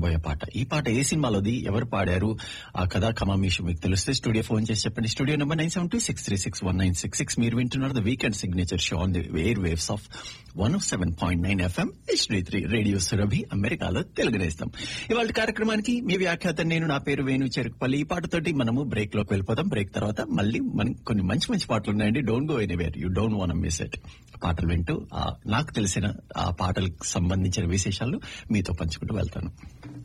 వినబోయే పాట ఈ పాట ఏ సినిమాలోది ఎవరు పాడారు ఆ కథ కమామీషు మీకు తెలిస్తే స్టూడియో ఫోన్ చేసి చెప్పండి studio number nine seven two six three six one nine six six మీరు వింటున్నారు the weekend signature show on the air waves of one seven point nine FM HD three radio Surabhi అమెరికాలో తెలుగునేస్తాం ఇవాళ కార్యక్రమానికి మీ వ్యాఖ్యాత నేను నా పేరు వేణు చెరుకుపల్లి ఈ పాటతోటి మనము బ్రేక్ లోకి వెళ్ళిపోతాం బ్రేక్ తర్వాత మళ్ళీ మనం కొన్ని మంచి మంచి పాటలు ఉన్నాయండి don't go anywhere you don't wanna miss it పాటలు వింటూ ఆ నాకు తెలిసిన ఆ పాటలకు సంబంధించిన విశేషాలు మీతో పంచుకుంటూ వెళ్తాను